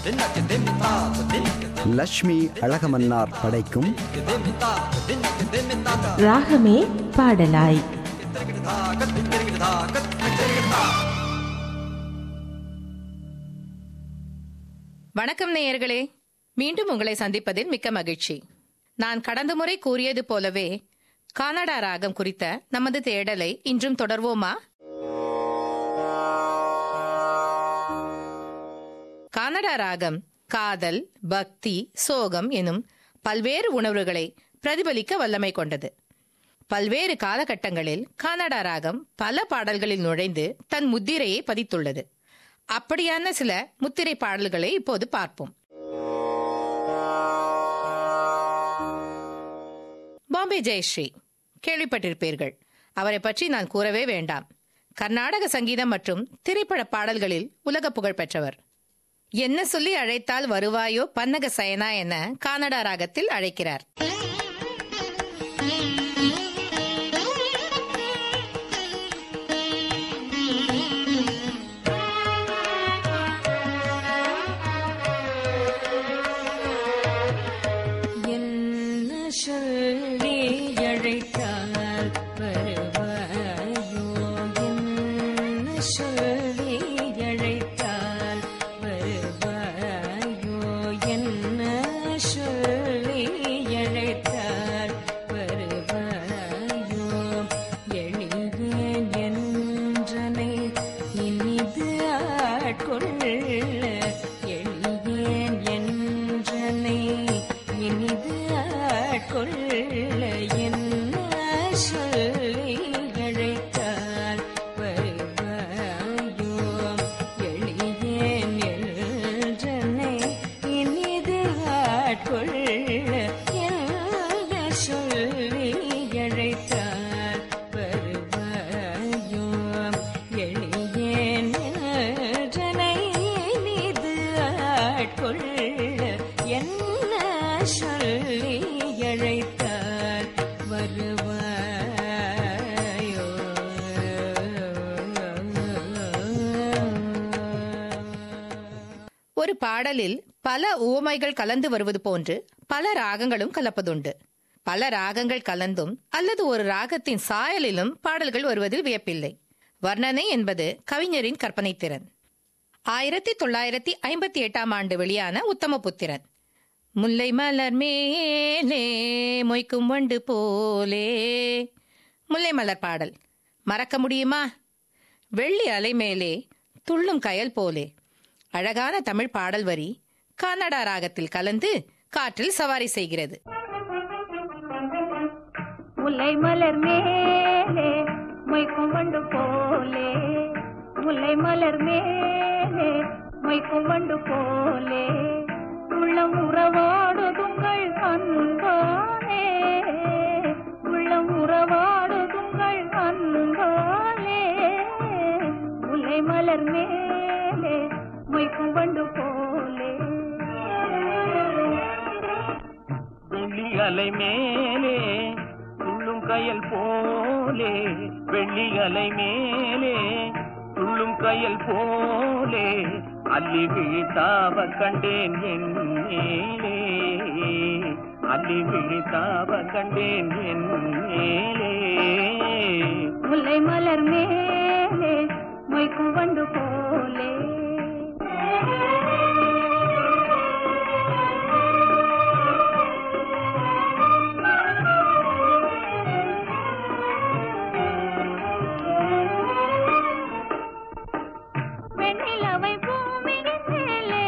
லக்ஷ்மி அழகமன்னார் படைக்கும் ராகமே பாடலாய் வணக்கம் நேயர்களே மீண்டும் உங்களை சந்திப்பதில் மிக்க மகிழ்ச்சி நான் கடந்த முறை கூறியது போலவே கானடா ராகம் குறித்த நமது தேடலை இன்றும் தொடர்வோமா கானடா ராகம் காதல் பக்தி சோகம் எனும் பல்வேறு உணர்வுகளை பிரதிபலிக்க வல்லமை கொண்டது பல்வேறு காலகட்டங்களில் கானடா ராகம் பல பாடல்களில் நுழைந்து தன் முத்திரையை பதித்துள்ளது அப்படியான சில முத்திரை பாடல்களை இப்போது பார்ப்போம் பாம்பே ஜெயஸ்ரீ கேள்விப்பட்டிருப்பீர்கள் அவரை பற்றி நான் கூறவே வேண்டாம் கர்நாடக சங்கீதம் மற்றும் திரைப்பட பாடல்களில் உலக புகழ் பெற்றவர் என்ன சொல்லி அழைத்தால் வருவாயோ பன்னக சயனா என கானடா ராகத்தில் அழைக்கிறார் என்ன சொல்லி அழைத்தால் வருவாயோ என்ன சொல்லி அழைத்தால் வருவாயோ என்ன சொல்லி அழைத்தால் வருவாயோ எளியேன் என்றனை இனிது ஆட்கொள்ள எளியேன் என்றனை இனிது ஆட்கொள்ள என்ன சொல்லி அழைத்தால் வருவாயோ எளியேன் என்றனை இனிது ஆட்கொள்ள என்ன சொல்லி அழைத்தால் வருவாயோ எளியேன் என்றனை இனிது ஆட்கொள்ள என்ன சொல்லி அழைத்தால் வருவாயோ ஒரு பாடலில் பல உவமைகள் கலந்து வருவது போன்று பல ராகங்களும் கலப்பதுண்டு பல ராகங்கள் கலந்தும் அல்லது ஒரு ராகத்தின் சாயலிலும் பாடல்கள் வருவதில் வியப்பில்லை வர்ணனை என்பது கவிஞரின் கற்பனை திறன் ஆயிரத்தி தொள்ளாயிரத்தி ஐம்பத்தி எட்டாம் ஆண்டு வெளியான உத்தமபுத்திரன் முல்லை மலர் மேலே மொய்க்கும் வண்டு போலே முல்லை மலர் பாடல் மறக்க முடியுமா வெள்ளி அலை மேலே துள்ளும் கயல் போலே அழகான தமிழ் பாடல் வரி கன்னடா ராகத்தில் கலந்து காற்றில் சவாரி செய்கிறது முல்லை மலர் மேலே மொய்க்கும் வண்டு போலே முல்லை மலர் மேலே மொய்க்கும் வண்டு போலே உள்ளம் உறவாடுதுங்கள் அன்பாலே உள்ளம் உறவாடுதுங்கள் அன்பாலே முல்லை மலர் மேலே மொய்க்கும் வண்டு போலே வெள்ளி அலை மேலே துள்ளும் கயல் போலே வெள்ளி அலை மேலே துள்ளும் கயல் போலே அள்ளி விழித்தாவ கண்டேன் என் மேலே அள்ளி விழித்தாவ கண்டேன் என் மேலே முல்லை மலர் மேலே மொய்க்கும் வண்டு போலே வெண்ணிலவை பூமியின் மேலே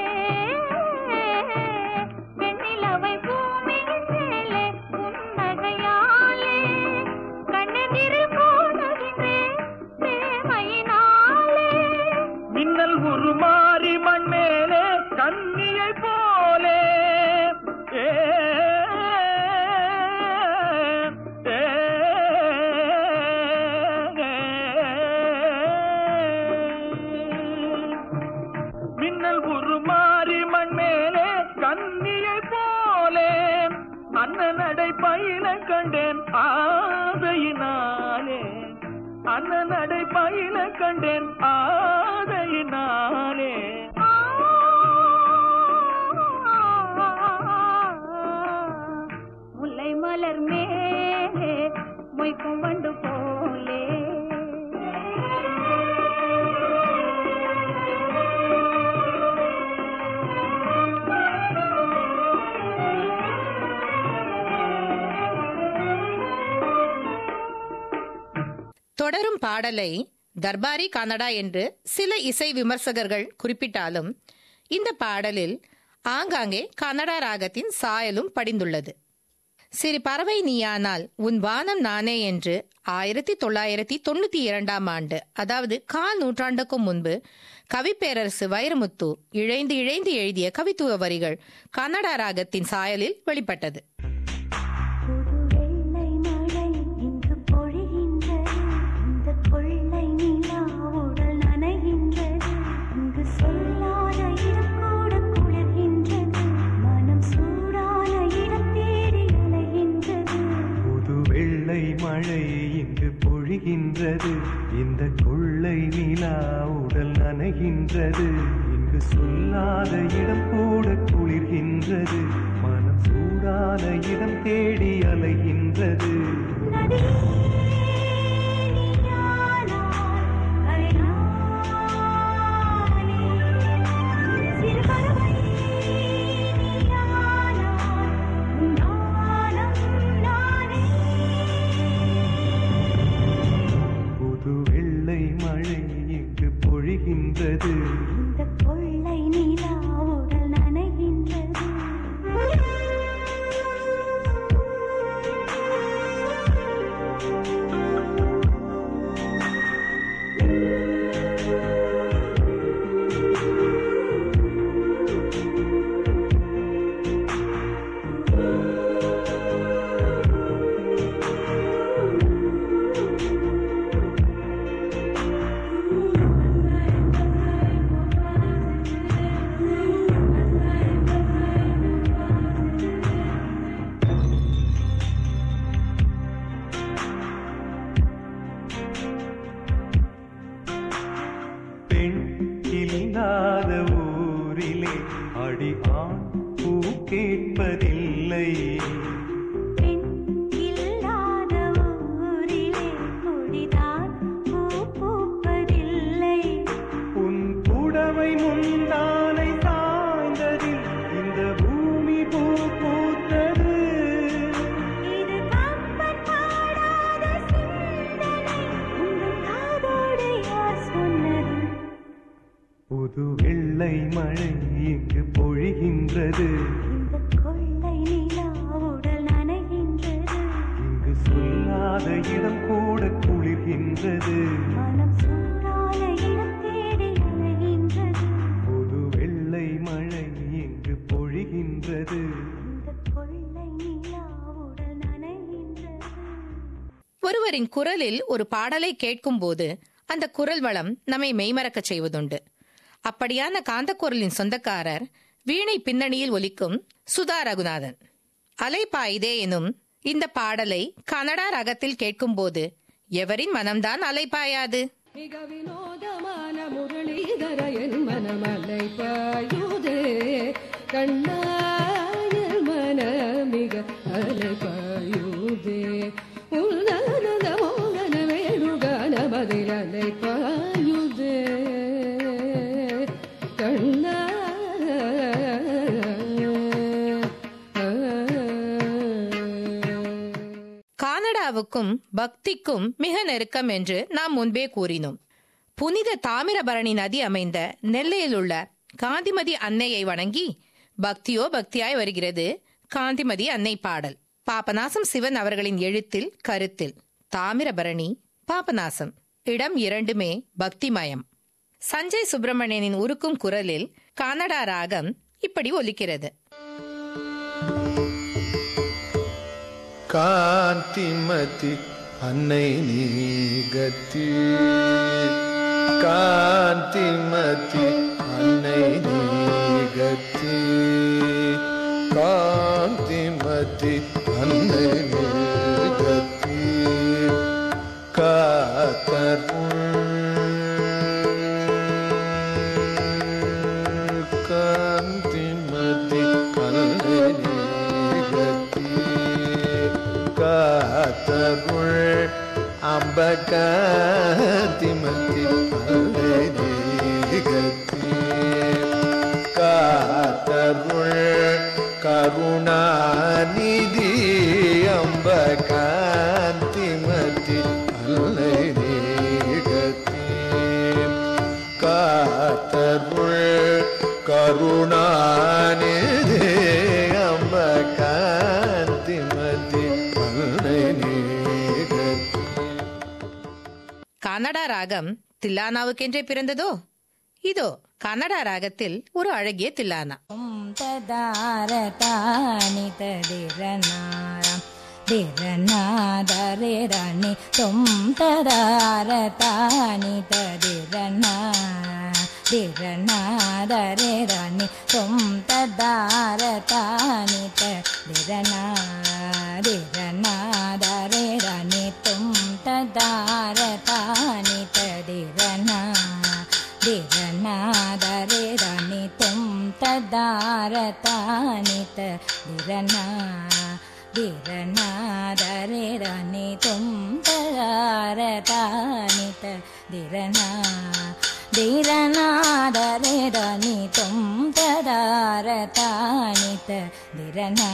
வெண்ணிலவை பூமியின் மேலே புன்னகையாலே கண்ணெதிரில் காணுகின்றேன் பிரேமையினாலே மின்னல் உருமாறி மண் மேலே கண்ணியை போலே ஏ, ஏ, மின்னல் உருமாறி மண் மேலே கண்ணியை போலே அண்ணன் நடை பயில கண்டேன் ஆதையினாலே அண்ணன் நடை பயில கண்டேன் ஆதையினாலே ஆ தொடரும் பாடலை தர்பாரி கன்னடா என்று சில இசை விமர்சகர்கள் குறிப்பிட்டாலும் இந்த பாடலில் ஆங்காங்கே கன்னடா ராகத்தின் சாயலும் படிந்துள்ளது சிறு பறவை நீயானால் உன் வானம் நானே என்று ஆயிரத்தி தொள்ளாயிரத்தி தொண்ணூத்தி இரண்டாம் ஆண்டு அதாவது கால் நூற்றாண்டுக்கும் முன்பு கவிப்பேரரசு வைரமுத்து இழைந்து இழைந்து எழுதிய கவித்துவ வரிகள் கன்னடா ராகத்தின் சாயலில் வெளிப்பட்டது புது வெள்ளை மழை இங்கு பொழிகின்றது இந்த கொள்ளை நிலா உடல் நனைகின்றது இங்கு சொல்லாத இடம் கூட குளிர்கின்றது மனம் சூடான இடம் தேடி அலைகின்றது புது வெள்ளை மழை இங்கு பொழிகின்றது இந்த கொள்ளை நிலா உடல் நனைகின்றது இங்கு சொல்லாத இடம் கூட குளிர்கின்றது மனம் சூடான இடம் தேடி அலைகின்றது புது வெள்ளை மழை இங்கு பொழிகின்றது இந்த கொள்ளை நிலா உடல் நனைகின்றது பெண் இல்லாத ஊரிலே அடி ஆண் பூ கேட்பதில்லை பெண் இல்லாத ஊரிலே கொடிதான் பூ பூப்பதில்லை உன் புடவை முந்தானை சாய்ந்ததில் இந்த பூமி பூ பூத்தது இது கம்பன் பாடாத சிந்தனை உங்கள் காதோடு யார் சொன்னது புது வெள்ளை மழை இங்கு பொழிகின்றது இந்த கொள்ளை நிலா உடல் நனைகின்றது இங்கு சொல்லாத இடம் கூட குளிர்கின்றது மனம் சூடான இடம் தேடி அலைகின்றது புது வெள்ளை மழை இங்கு பொழிகின்றது இந்த கொள்ளை நிலா உடல் நனைகின்றது ஒருவரின் குரலில் ஒரு பாடலை கேட்கும்போது அந்த குரல் வளம் நம்மை மெய்மறக்கச் செய்வதுண்டு அப்படியான காந்தக்குரலின் சொந்தக்காரர் வீணை பின்னணியில் ஒலிக்கும் சுதா ரகுநாதன் அலைப்பாயுதே எனும் இந்த பாடலை கனடா ரகத்தில் கேட்கும்போது எவரின் மனம்தான் அலைப்பாயாது மிக வினோதமான முரளிதர என் மனமலை பாயுதே கண்ணாயல் மன மிக அலை பாயுதே உன்னத மோகன வேணுகான பதில் அலை பாயுதே கண்ணா கானடாவுக்கும் பக்திக்கும் மிக நெருக்கம் என்று நாம் முன்பே கூறினோம் புனித தாமிரபரணி நதி அமைந்த நெல்லையில் உள்ள காந்திமதி அன்னையை வணங்கி பக்தியோ பக்தியாய் வருகிறது காந்திமதி அன்னை பாடல் பாபநாசம் சிவன் அவர்களின் எழுத்தில் கருத்தில் தாமிரபரணி பாபநாசம் இடம் இரண்டுமே பக்திமயம் சஞ்சய் சுப்பிரமணியனின் உருக்கும் குரலில் கனடா ராகம் இப்படி ஒலிக்கிறது காந்திமதி அன்னை நீகத்தி காந்திமதி அன்னை நீகத்தி காந்திமதி அன்னை நீகத்தி காத்தருள் காந்திமதி அன்னை நீகத்தி காத்தருள் அம்ப காந்திமதி அன்னை நீகத்தி காத்தருள் கருணாநிதி அம்ப காந்திமதி அல்லை நீ காத்தருள் கருணாநிதி அம்ப காந்திமதி அன்னை நீகத்தி கன்னடா ராகம் தில்லானாவுக்கென்றே பிறந்ததோ இதோ கன்னடா ராகத்தில் ஒரு அழகிய தில்லானா ததாரதானி ததிரநாரம் திரநாதரே ரணி தொம் ததாரதானி ததிரநா திரநாதரே ரணி தொம் ததாரதானி ததிரநா திரநாதரே ரணி தொம் ததாரதானி ததிரநா திரநாதரே ரணி தொம் ததாரதானி திரநா திரநாதரே ரணி தொம் ததாரதானி திரநா திரநாதரே ரணி தொம் ததாரதானி திரநா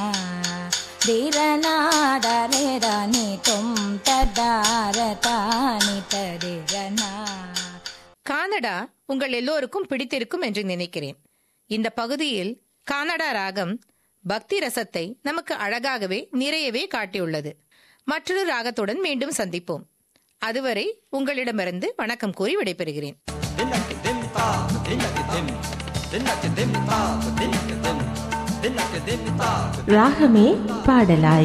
திரநாதரே ரணி தொம் ததாரதானி திரநா கானடா உங்கள் எல்லோருக்கும் பிடித்திருக்கும் என்று நினைக்கிறேன் இந்த பகுதியில் கானடா ராகம் பக்தி ரசத்தை நமக்கு அழகாகவே நிறையவே காட்டியுள்ளது மற்றொரு ராகத்துடன் மீண்டும் சந்திப்போம் அதுவரை உங்களிடமிருந்து வணக்கம் கூறி விடைபெறுகிறேன் ராகமே பாடலாய்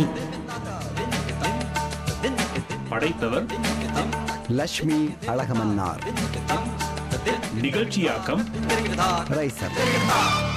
படைத்தவர் லக்ஷ்மி அழகமன்னார் நிகழ்ச்சியாக்கம் ரைசர்